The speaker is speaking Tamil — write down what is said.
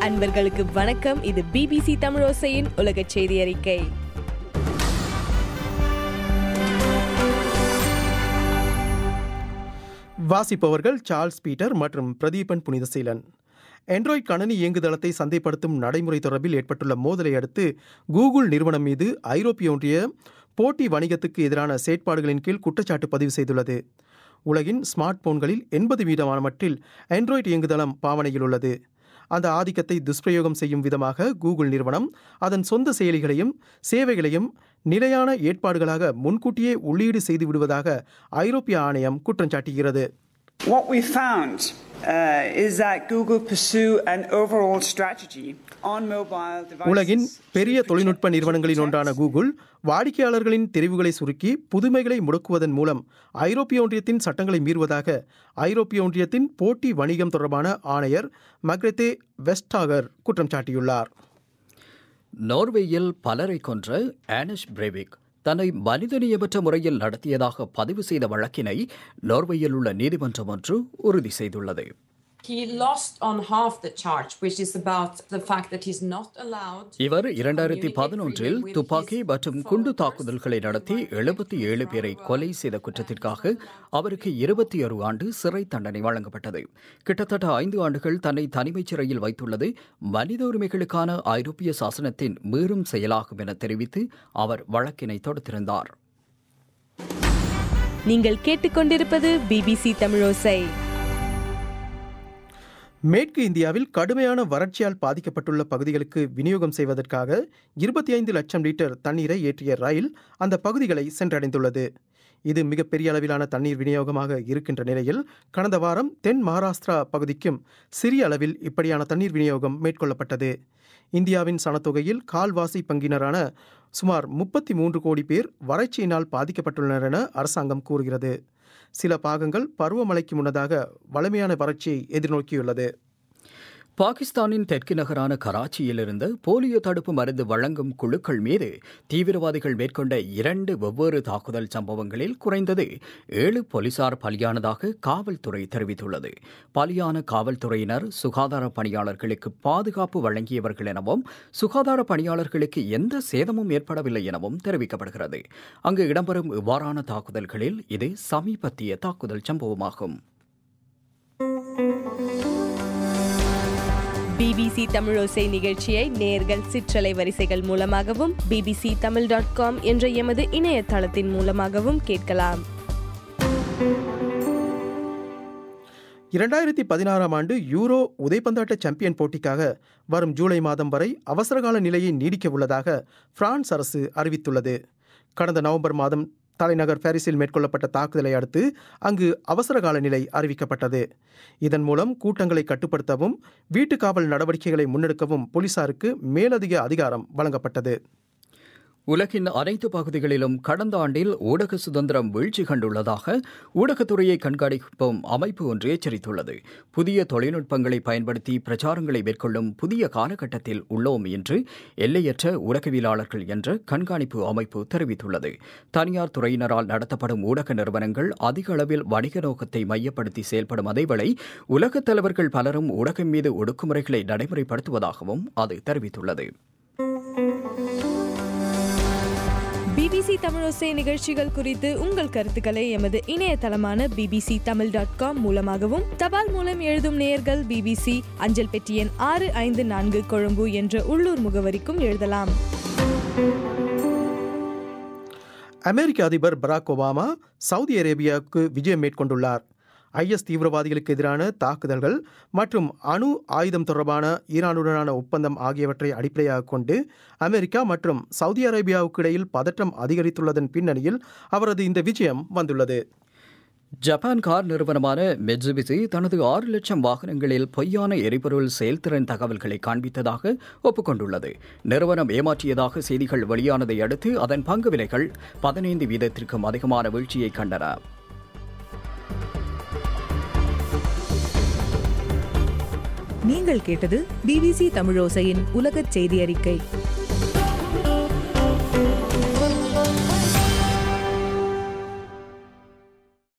அன்பர்களுக்கு வணக்கம் இது பிபிசி தமிழோசையின் உலக செய்தி அறிக்கை வாசிப்பவர்கள் சார்ல்ஸ் பீட்டர் மற்றும் பிரதீபன் புனிதசீலன் ஆண்ட்ராய்ட் கணனி இயங்குதளத்தை சந்தைப்படுத்தும் நடைமுறை தொடர்பில் ஏற்பட்டுள்ள மோதலை அடுத்து கூகுள் நிறுவனம் மீது ஐரோப்பிய ஒன்றிய போட்டி வணிகத்துக்கு எதிரான செயற்பாடுகளின் கீழ் குற்றச்சாட்டு பதிவு செய்துள்ளது உலகின் ஸ்மார்ட் போன்களில் எண்பது வீதமான மட்டில் ஆண்ட்ராய்டு இயங்குதளம் பாவனையில் உள்ளது அந்த ஆதிக்கத்தை துஷ்பிரயோகம் செய்யும் விதமாக கூகுள் நிறுவனம் அதன் சொந்த செயலிகளையும் சேவைகளையும் நிலையான ஏற்பாடுகளாக முன்கூட்டியே உள்ளீடு செய்து விடுவதாக ஐரோப்பிய ஆணையம் குற்றம் சாட்டுகிறது What we found uh, is that Google pursue an overall strategy on mobile devices. உலகின் பெரிய to தொழில்நுட்ப protect- நிறுவனங்களில் to ஒன்றான protect கூகுள் வாடிக்கையாளர்களின் தெரிவுகளை சுருக்கி புதுமைகளை முடக்குவதன் மூலம் ஐரோப்பிய ஒன்றியத்தின் சட்டங்களை மீறுவதாக ஐரோப்பிய ஒன்றியத்தின் போட்டி வணிகம் தொடர்பான ஆணையர் மக்ரெத்தே வெஸ்டாகர் குற்றம் சாட்டியுள்ளார் நோர்வேயில் பலரை கொன்ற ஆனிஷ் பிரேவிக் தன்னை மனிதநேயமற்ற முறையில் நடத்தியதாக பதிவு செய்த வழக்கினை நோர்வேயில் உள்ள நீதிமன்றம் ஒன்று உறுதி செய்துள்ளது He lost on half the charge, which is about the fact that he's not allowed. இவர் to இரண்டாயிரத்தி communicate பதினொன்றில் freely with துப்பாக்கி his மற்றும் குண்டு followers. தாக்குதல்களை நடத்தி எழுபத்தி ஏழு பேரை கொலை செய்த குற்றத்திற்காக அவருக்கு இருபத்தி ஒரு ஆண்டு சிறை தண்டனை வழங்கப்பட்டது கிட்டத்தட்ட ஐந்து ஆண்டுகள் தன்னை தனிமைச் சிறையில் வைத்துள்ளது மனித உரிமைகளுக்கான ஐரோப்பிய சாசனத்தின் மீறும் செயலாகும் என தெரிவித்து அவர் வழக்கினை தொடுத்திருந்தார் நீங்கள் கேட்டுக்கொண்டிருப்பது பிபிசி தமிழோசை மேற்கு இந்தியாவில் கடுமையான வறட்சியால் பாதிக்கப்பட்டுள்ள பகுதிகளுக்கு விநியோகம் செய்வதற்காக இருபத்தி ஐந்து லட்சம் லிட்டர் தண்ணீரை ஏற்றிய ரயில் அந்த பகுதிகளை சென்றடைந்துள்ளது இது மிகப்பெரிய அளவிலான தண்ணீர் விநியோகமாக இருக்கின்ற நிலையில் கடந்த வாரம் தென் மகாராஷ்டிரா பகுதிக்கும் சிறிய அளவில் இப்படியான தண்ணீர் விநியோகம் மேற்கொள்ளப்பட்டது இந்தியாவின் சனத்தொகையில் கால்வாசி பங்கினரான சுமார் முப்பத்தி மூன்று கோடி பேர் வறட்சியினால் பாதிக்கப்பட்டுள்ளனர் என அரசாங்கம் கூறுகிறது சில பாகங்கள் பருவமழைக்கு முன்னதாக வளமையான வறட்சியை எதிர்நோக்கியுள்ளது பாகிஸ்தானின் தெற்கு நகரான கராச்சியில் இருந்த போலியோ தடுப்பு மருந்து வழங்கும் குழுக்கள் மீது தீவிரவாதிகள் மேற்கொண்ட இரண்டு வெவ்வேறு தாக்குதல் சம்பவங்களில் குறைந்தது ஏழு போலீசார் பலியானதாக காவல்துறை தெரிவித்துள்ளது பலியான காவல்துறையினர் சுகாதார பணியாளர்களுக்கு பாதுகாப்பு வழங்கியவர்கள் எனவும் சுகாதார பணியாளர்களுக்கு எந்த சேதமும் ஏற்படவில்லை எனவும் தெரிவிக்கப்படுகிறது அங்கு இடம்பெறும் இவ்வாறான தாக்குதல்களில் இது சமீபத்திய தாக்குதல் சம்பவமாகும் பிபிசி தமிழோசை நிகழ்ச்சியை நேர்கள் சிற்றலை வரிசைகள் மூலமாகவும் பிபிசி தமிழ் டாட் காம் என்ற எமது இணையதளத்தின் மூலமாகவும் கேட்கலாம் இரண்டாயிரத்தி பதினாறாம் ஆண்டு யூரோ உதைப்பந்தாட்ட சாம்பியன் போட்டிக்காக வரும் ஜூலை மாதம் வரை அவசரகால நிலையை நீடிக்க உள்ளதாக பிரான்ஸ் அரசு அறிவித்துள்ளது கடந்த நவம்பர் மாதம் தலைநகர் பாரிஸில் மேற்கொள்ளப்பட்ட தாக்குதலை அடுத்து அங்கு அவசரகால நிலை அறிவிக்கப்பட்டது இதன் மூலம் கூட்டங்களை கட்டுப்படுத்தவும் வீட்டு காவல் நடவடிக்கைகளை முன்னெடுக்கவும் போலீசாருக்கு மேலதிக அதிகாரம் வழங்கப்பட்டது உலகின் அனைத்து பகுதிகளிலும் கடந்த ஆண்டில் ஊடக சுதந்திரம் வீழ்ச்சி கண்டுள்ளதாக ஊடகத்துறையை கண்காணிக்கும் அமைப்பு ஒன்று எச்சரித்துள்ளது புதிய தொழில்நுட்பங்களை பயன்படுத்தி பிரச்சாரங்களை மேற்கொள்ளும் புதிய காலகட்டத்தில் உள்ளோம் என்று எல்லையற்ற ஊடகவியலாளர்கள் என்ற கண்காணிப்பு அமைப்பு தெரிவித்துள்ளது தனியார் துறையினரால் நடத்தப்படும் ஊடக நிறுவனங்கள் அதிக அளவில் வணிக நோக்கத்தை மையப்படுத்தி செயல்படும் அதேவேளை உலகத் தலைவர்கள் பலரும் ஊடகம் மீது ஒடுக்குமுறைகளை நடைமுறைப்படுத்துவதாகவும் அது தெரிவித்துள்ளது பிபிசி தமிழோசை நிகழ்ச்சிகள் குறித்து உங்கள் கருத்துக்களை எமது இணையதளமான பிபிசி தமிழ் டாட் காம் மூலமாகவும் தபால் மூலம் எழுதும் நேயர்கள் பிபிசி அஞ்சல் பெட்டி எண் ஆறு ஐந்து நான்கு கொழும்பு என்ற உள்ளூர் முகவரிக்கும் எழுதலாம் அமெரிக்க அதிபர் பராக் ஒபாமா சவுதி அரேபியாவுக்கு விஜயம் மேற்கொண்டுள்ளார் ஐஎஸ் தீவிரவாதிகளுக்கு எதிரான தாக்குதல்கள் மற்றும் அணு ஆயுதம் தொடர்பான ஈரானுடனான ஒப்பந்தம் ஆகியவற்றை அடிப்படையாக கொண்டு அமெரிக்கா மற்றும் சவுதி அரேபியாவுக்கு இடையில் பதற்றம் அதிகரித்துள்ளதன் பின்னணியில் அவரது இந்த விஜயம் வந்துள்ளது ஜப்பான் கார் நிறுவனமான மெட்சுபிசி தனது ஆறு லட்சம் வாகனங்களில் பொய்யான எரிபொருள் செயல்திறன் தகவல்களை காண்பித்ததாக ஒப்புக்கொண்டுள்ளது நிறுவனம் ஏமாற்றியதாக செய்திகள் வெளியானதை அடுத்து அதன் பங்கு விலைகள் பதினைந்து வீதத்திற்கும் அதிகமான வீழ்ச்சியை கண்டன நீங்கள் கேட்டது பிபிசி தமிழோசையின் உலகச் செய்தி அறிக்கை